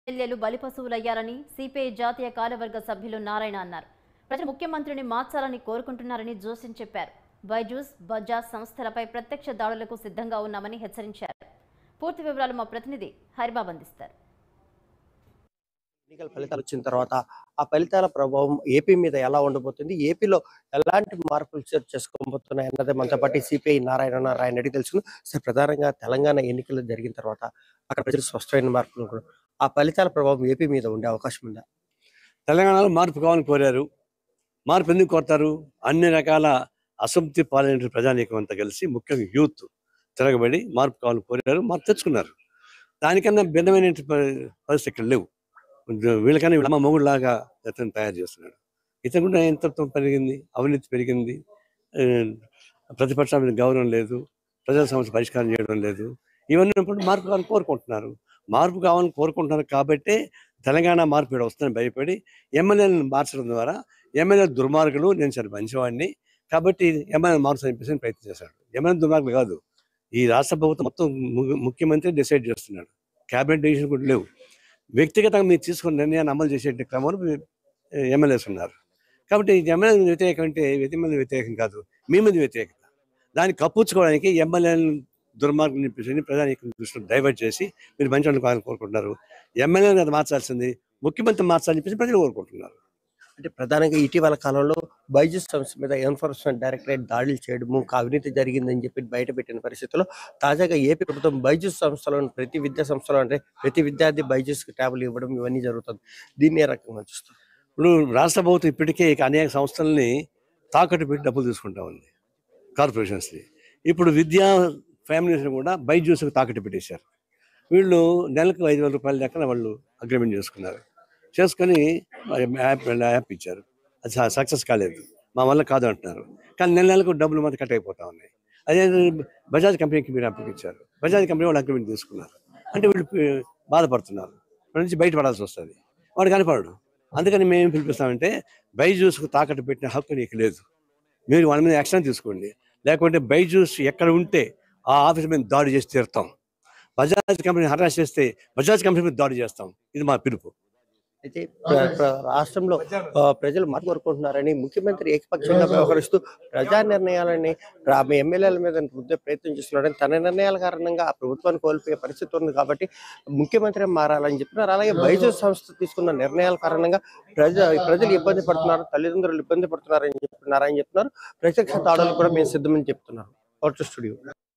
ఎమ్మెల్యేలు బలిపశువులయ్యారని సిపిఐ జాతీయ కార్యవర్గ సభ్యులు నారాయణ అన్నారు ప్రజలు ముఖ్యమంత్రిని మార్చాలని కోరుకుంటున్నారని జోసిన్ చెప్పారు బైజూస్ బజాజ్ సంస్థలపై ప్రత్యక్ష దాడులకు సిద్ధంగా ఉన్నామని హెచ్చరించారు పూర్తి వివరాలు మా ప్రతినిధి హరిబాబు అందిస్తారు ఎన్నికల ఫలితాలు వచ్చిన తర్వాత ఆ ఫలితాల ప్రభావం ఏపీ మీద ఎలా ఉండబోతుంది ఏపీలో ఎలాంటి మార్పులు చే- చేసుకోబోతున్నాయి అన్నది మనతో పాటు సిపిఐ నారాయణ నారాయణ రెడ్డి తెలుసుకుని సార్ ప్రధానంగా తెలంగాణ ఎన్నికలు జరిగిన తర్వాత అక్కడ ప్రజలు స్పష్టమైన మార్పులు కూడా ఆ ఫలితాల ప్రభావం ఏపీ మీద ఉండే అవకాశం ఉందా తెలంగాణలో మార్పు కావాలని కోరారు మార్పు ఎందుకు కోరుతారు అన్ని రకాల అసంతృప్తి పాలైన ప్రజానీకం అంతా కలిసి ముఖ్యంగా యూత్ తిరగబడి మార్పు కావాలని కోరారు మార్పు తెచ్చుకున్నారు దానికన్నా భిన్నమైన ప- పరిస్థితి ఇక్కడ లేవు వీళ్ళకన్నా వీళ్ళ అమ్మ మొగుడులాగా ఇతను తయారు చేస్తున్నాడు ఇతను కూడా ఎంత పెరిగింది అవినీతి పెరిగింది ఆ, ప్రతిపక్షాల మీద గౌరవం లేదు ప్రజల సమస్య పరిష్కారం చేయడం లేదు ఇవన్నీ ఉన్నప్పుడు మార్పు కావాలని కోరుకుంటున్నారు మార్పు కావాలని కోరుకుంటున్నారు కాబట్టే తెలంగాణ మార్పు ఇక్కడ వస్తుందని భయపడి ఎమ్మెల్యేలను మార్చడం ద్వారా ఎమ్మెల్యే దుర్మార్గులు నేను సరే మంచివాడిని కాబట్టి ఎమ్మెల్యే మార్చాలని చెప్పేసి ప్రయత్నం చేశాడు ఎమ్మెల్యే దుర్మార్గులు కాదు ఈ రాష్ట్ర ప్రభుత్వం మొత్తం ము- ముఖ్యమంత్రి డిసైడ్ చేస్తున్నాడు క్యాబినెట్ డెసిషన్ కూడా లేవు వ్యక్తిగతంగా మీరు తీసుకున్న నిర్ణయాన్ని అమలు చేసే క్రమంలో ఎమ్మెల్యేస్ ఉన్నారు కాబట్టి ఎమ్మెల్యే వ్యతిరేకం అంటే ఎమ్మెల్యే వ్యతిరేకం కాదు మీ మీద వ్యతిరేకత దాన్ని కప్పుచ్చుకోవడానికి ఎమ్మెల్యేలను దుర్మార్గం చెప్పేసి ప్రధాని దృష్టిలో డైవర్ట్ చేసి మీరు మంచి కావాలని కోరుకుంటున్నారు ఎమ్మెల్యేని అది మార్చాల్సింది ముఖ్యమంత్రి మార్చాలని చెప్పేసి ప్రజలు కోరుకుంటున్నారు అంటే ప్రధానంగా ఇటీవల కాలంలో బైజూస్ సంస్థ మీద ఎన్ఫోర్స్మెంట్ డైరెక్టరేట్ దాడులు చేయడము అవినీతి జరిగిందని చెప్పి బయట పెట్టిన పరిస్థితుల్లో తాజాగా ఏపీ ప్రభుత్వం బైజూస్ సంస్థలో ప్రతి విద్యా సంస్థలో అంటే ప్రతి విద్యార్థి బైజూస్ ట్యాబ్లు ఇవ్వడం ఇవన్నీ జరుగుతుంది దీన్ని ఏ రకంగా చూస్తారు ఇప్పుడు రాష్ట్ర ప్రభుత్వం ఇప్పటికే ఇక అనేక సంస్థల్ని తాకట్టు పెట్టి డబ్బులు తీసుకుంటా ఉంది కార్పొరేషన్స్ని ఇప్పుడు విద్యా ఫ్యామిలీస్ కూడా బైజూస్కి తాకట్టు పెట్టేశారు వీళ్ళు నెలకు ఐదు వేల రూపాయల లెక్కన వాళ్ళు అగ్రిమెంట్ చేసుకున్నారు చేసుకొని మరి యాప్ యాప్ ఇచ్చారు అది సక్సెస్ కాలేదు మా వల్ల కాదు అంటున్నారు కానీ నెల నెలకు డబ్బులు మాత్రం కట్ అయిపోతా ఉన్నాయి అదే బజాజ్ కంపెనీకి మీరు అప్లిక్ ఇచ్చారు బజాజ్ కంపెనీ వాళ్ళు అగ్రిమెంట్ తీసుకున్నారు అంటే వీళ్ళు ప- బాధపడుతున్నారు వాళ్ళ నుంచి బయటపడాల్సి వస్తుంది వాడు కనపడడు అందుకని మేము ఏం పిలిపిస్తామంటే బైజూస్కు తాకట్టు పెట్టిన హక్కు నీకు లేదు మీరు వాళ్ళ మీద యాక్షన్ తీసుకోండి లేకుంటే బైజూస్ ఎక్కడ ఉంటే ఆ ఆఫీస్ మీద దాడి చేసి తీరుతాం బజాజ్ కంపెనీ హరాస్ చేస్తే బజాజ్ కంపెనీ మీద దాడి చేస్తాం ఇది మా పిలుపు అయితే ప్ర- ప్ర- రాష్ట్రంలో ఆ, ప్రజలు మార్పు కోరుకుంటున్నారని ముఖ్యమంత్రి ఏకపక్షంగా వ్యవహరిస్తూ ప్రజా నిర్ణయాలని రా- మీ ఎమ్మెల్యేల మీద రుద్దే ప్రయత్నం చేస్తున్నాడని తన నిర్ణయాల కారణంగా ఆ ప్రభుత్వాన్ని కోల్పోయే పరిస్థితి ఉంది కాబట్టి ముఖ్యమంత్రి మారాలని చెప్పినారు అలాగే బైజూస్ సంస్థ తీసుకున్న నిర్ణయాల కారణంగా ప్రజ ప్రజలు ఇబ్బంది పడుతున్నారు తల్లిదండ్రులు ఇబ్బంది పడుతున్నారని చెప్తున్నారని చెప్తున్నారు ప్రత్యక్ష దాడులు కూడా మేము సిద్ధమని చెప్తున్నారు అవుట్ స్టూడియో